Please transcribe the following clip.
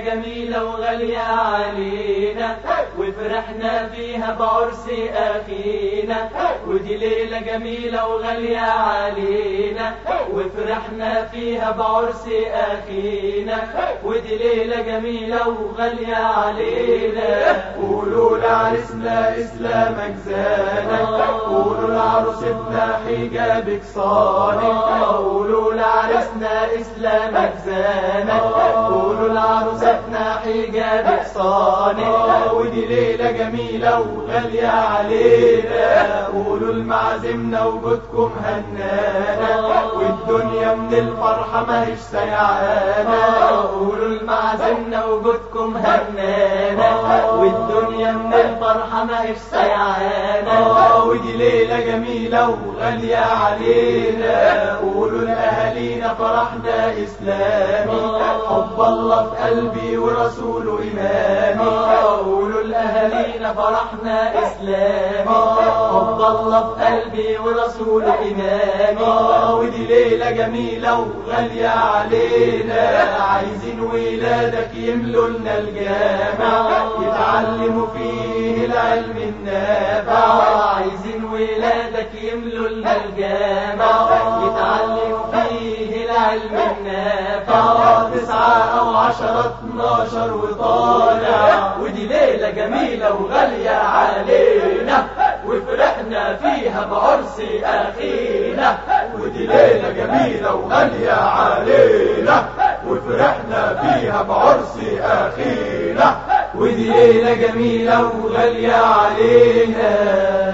جميلة وغالية علينا وفرحنا فيها بعرس أخينا ودي ليلة جميلة وغالية علينا وفرحنا فيها بعرس أخينا ودي ليلة جميلة وغالية علينا قولوا لعرسنا إسلامك زانك قولوا لعروستنا حجابك صانك قولوا لعرسنا إسلامك زانك قولوا لعروستنا حجابك صانك ودي ليلة جميلة وغالية علينا قولوا لمعازمنا وجودكم هنانا والدنيا من الفرحة ماهيش سيعانا قولوا لمعازمنا وجودكم هنانا والدنيا من الفرحة ماهيش سيعانا ودي ليلة جميلة وغالية علينا قولوا لأهالينا فرحنا إسلامي حب الله في قلبي ورسوله إمامي قولوا لأهالينا فرحنا إسلامي حب الله في قلبي ورسوله إمامي ودي ليلة جميلة وغالية علينا عايزين ولادك يملوا لنا الجامع يتعلموا فيه العلم النافع عايزين ولادك يملوا لنا الجامع يتعلموا فيه العلم النافع تسعة أو عشرة اتناشر وطالع ودي ليلة جميلة وغالية علينا وفرحنا فيها بعرس أخينا ودي ليلة جميلة وغالية علينا وفرحنا فيها بعرس أخينا ودي ليلة جميلة وغالية علينا